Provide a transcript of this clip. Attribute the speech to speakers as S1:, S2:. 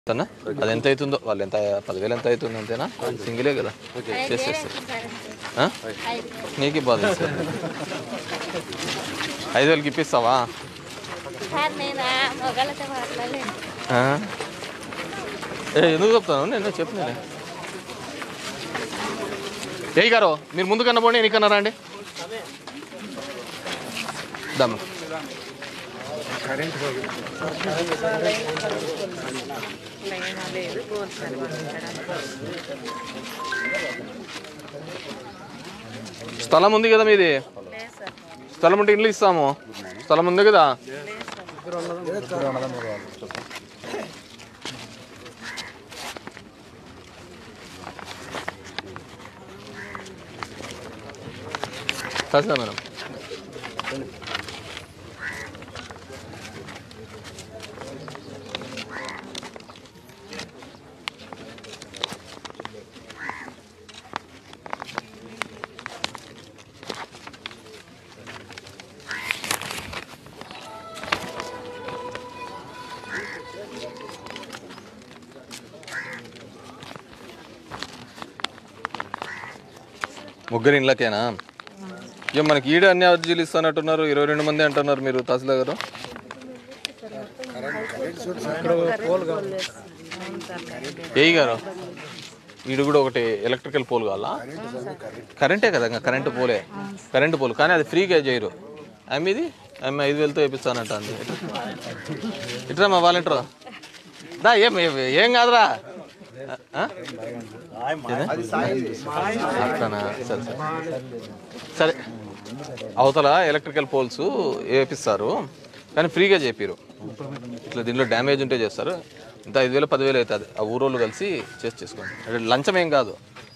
S1: అన్న అది ఎంత అవుతుందో వాళ్ళు ఎంత పదివేలు ఎంత అవుతుంది అంతేనా సింగిలే కదా చేసేస్తారు ఆ? నీకు ఇబ్బంది సార్ ఐదు వేలకి ఇప్పిస్తావా
S2: సార్ నేను ఆ మొగలతో మాట్లాడలేను
S1: ఆ? ఏ ఎందుకు చెప్తాను నేను చెప్పు నేను ఏ గారు మీరు ముందు కన్నా పోండి ఎన్ని కన్నా రండి దమ్ము స్థలం ఉంది కదా మీది స్థలం ఉంటే ఇల్లు ఇస్తాము స్థలం ఉంది కదా కాదా మేడం ముగ్గురు ఇండ్లకేనా ఇక మనకి ఈడ అన్ని అర్జీలు ఇస్తానంటున్నారు ఇరవై రెండు మంది అంటున్నారు మీరు తహసీల్దార్ గారు ఏఈ గారు ఈడు కూడా ఒకటి ఎలక్ట్రికల్ పోల్ కావాలా కరెంటే కదా ఇంకా కరెంటు పోలే కరెంటు పోల్ కానీ అది ఫ్రీగా చేయరు ఆమె ఇది ఆమె ఐదు వేలతో వేపిస్తానంట అంది ఇట్రా మా వాలంటీర్ దా ఏం ఏం కాదురా ఆ? అట్లానా సరే సరే సరే అవతల ఎలక్ట్రికల్ పోల్స్ వేపిస్తారు కానీ ఫ్రీగా చెప్పారు ఇట్లా దీనిలో డ్యామేజ్ ఉంటే చేస్తారు ఇంత ఐదు వేలు పదివేలు అవుతుంది ఆ ఊరోళ్ళు కలిసి చేసి చేసుకోండి అంటే లంచం ఏం కాదు